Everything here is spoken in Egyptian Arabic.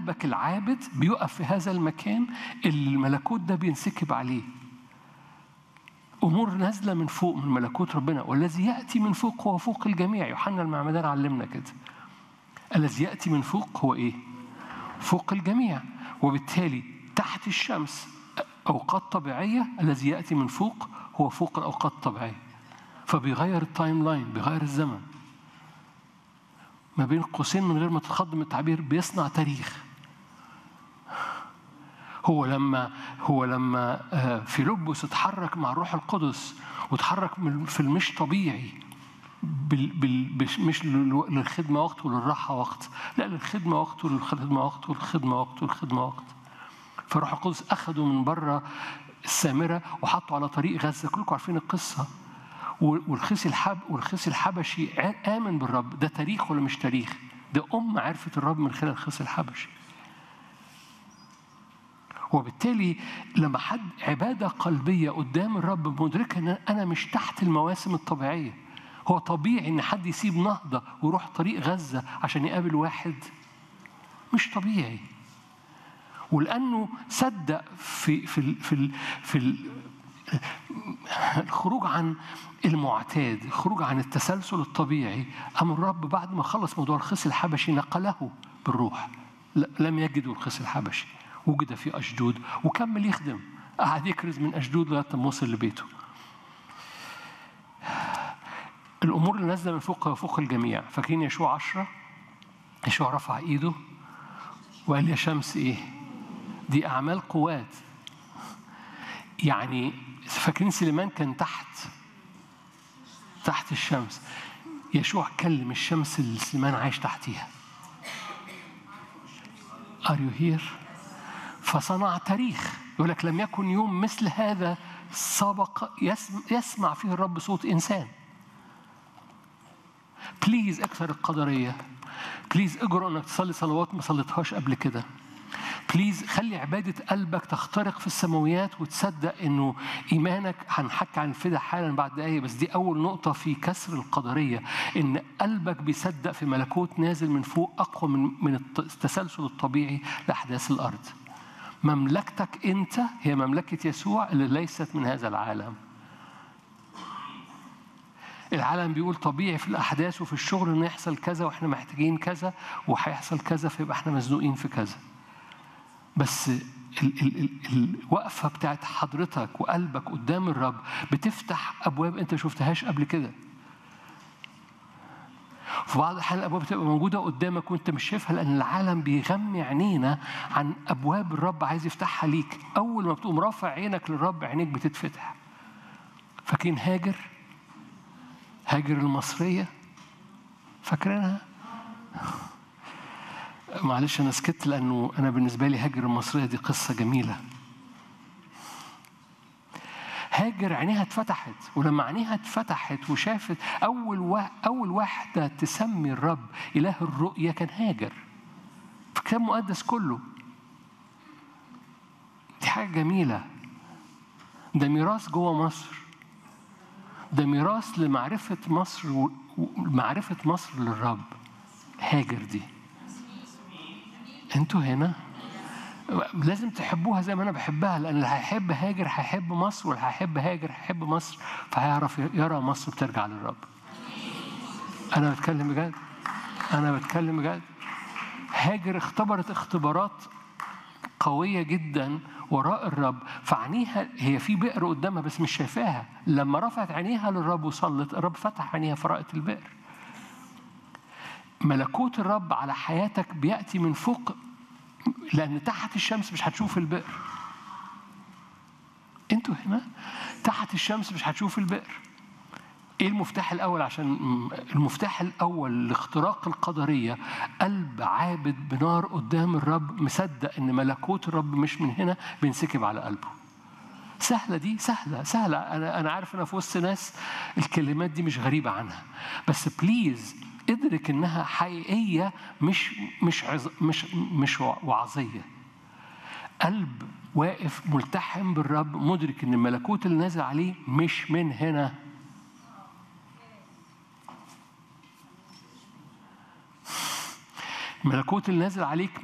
قلبك العابد بيقف في هذا المكان اللي الملكوت ده بينسكب عليه امور نازله من فوق من ملكوت ربنا والذي ياتي من فوق هو فوق الجميع يوحنا المعمدان علمنا كده الذي ياتي من فوق هو ايه فوق الجميع وبالتالي تحت الشمس اوقات طبيعيه الذي ياتي من فوق هو فوق الاوقات الطبيعيه فبيغير التايم لاين بيغير الزمن ما بين قوسين من غير ما تتخضم التعبير بيصنع تاريخ هو لما هو لما فيلبس اتحرك مع الروح القدس وتحرك في المش طبيعي بال بال مش للخدمة وقت وللراحة وقت لا للخدمة وقت وللخدمة وقت والخدمة وقت والخدمة وقت فالروح القدس أخده من بره السامرة وحطه على طريق غزة كلكم عارفين القصة والخسي الحب والخسي الحبشي آمن بالرب ده تاريخ ولا مش تاريخ ده أم عرفت الرب من خلال الخسي الحبشي وبالتالي لما حد عبادة قلبية قدام الرب مدركة أن أنا مش تحت المواسم الطبيعية هو طبيعي إن حد يسيب نهضة ويروح طريق غزة عشان يقابل واحد مش طبيعي ولأنه صدق في في ال في ال في ال الخروج عن المعتاد الخروج عن التسلسل الطبيعي أم الرب بعد ما خلص موضوع الخصي الحبشي نقله بالروح لم يجدوا الخصي الحبشي وجد في أشدود وكمل يخدم قعد يكرز من أشدود لغاية ما وصل لبيته الأمور اللي نازلة من فوق فوق الجميع فاكرين يشوع عشرة يشوع رفع إيده وقال يا شمس إيه دي أعمال قوات يعني فاكرين سليمان كان تحت تحت الشمس يشوع كلم الشمس اللي سليمان عايش تحتيها Are you here؟ فصنع تاريخ يقول لك لم يكن يوم مثل هذا سبق يسمع فيه الرب صوت إنسان بليز اكثر القدرية بليز اجرؤ انك تصلي صلوات ما صليتهاش قبل كده بليز خلي عبادة قلبك تخترق في السماويات وتصدق انه ايمانك هنحكي عن الفدا حالا بعد دقايق بس دي اول نقطة في كسر القدرية ان قلبك بيصدق في ملكوت نازل من فوق اقوى من من التسلسل الطبيعي لاحداث الارض. مملكتك انت هي مملكة يسوع اللي ليست من هذا العالم. العالم بيقول طبيعي في الاحداث وفي الشغل انه يحصل كذا واحنا محتاجين كذا وهيحصل كذا فيبقى احنا مزنوقين في كذا. بس ال ال ال الوقفة بتاعت حضرتك وقلبك قدام الرب بتفتح أبواب أنت ما شفتهاش قبل كده. في بعض الأحيان الأبواب بتبقى موجودة قدامك وأنت مش شايفها لأن العالم بيغمي عينينا عن أبواب الرب عايز يفتحها ليك. أول ما بتقوم رافع عينك للرب عينيك بتتفتح. فاكرين هاجر؟ هاجر المصرية؟ فاكرينها؟ معلش انا سكت لانه انا بالنسبه لي هاجر المصريه دي قصه جميله هاجر عينيها اتفتحت ولما عينيها اتفتحت وشافت اول وا... اول واحده تسمي الرب اله الرؤيه كان هاجر في الكتاب المقدس كله دي حاجه جميله ده ميراث جوه مصر ده ميراث لمعرفه مصر ومعرفه مصر للرب هاجر دي انتوا هنا لازم تحبوها زي ما انا بحبها لان اللي هيحب هاجر هيحب مصر واللي هيحب هاجر هيحب مصر فهيعرف يرى مصر بترجع للرب انا بتكلم بجد انا بتكلم بجد هاجر اختبرت اختبارات قوية جدا وراء الرب فعينيها هي في بئر قدامها بس مش شايفاها لما رفعت عينيها للرب وصلت الرب فتح عينيها فرأت البئر ملكوت الرب على حياتك بيأتي من فوق لأن تحت الشمس مش هتشوف البئر انتوا هنا تحت الشمس مش هتشوف البئر ايه المفتاح الاول عشان المفتاح الاول لاختراق القدريه قلب عابد بنار قدام الرب مصدق ان ملكوت الرب مش من هنا بينسكب على قلبه سهلة دي سهلة سهلة أنا أنا عارف أنا في وسط ناس الكلمات دي مش غريبة عنها بس بليز ادرك انها حقيقيه مش مش عز مش مش وعظيه قلب واقف ملتحم بالرب مدرك ان الملكوت اللي نازل عليه مش من هنا الملكوت اللي نازل عليك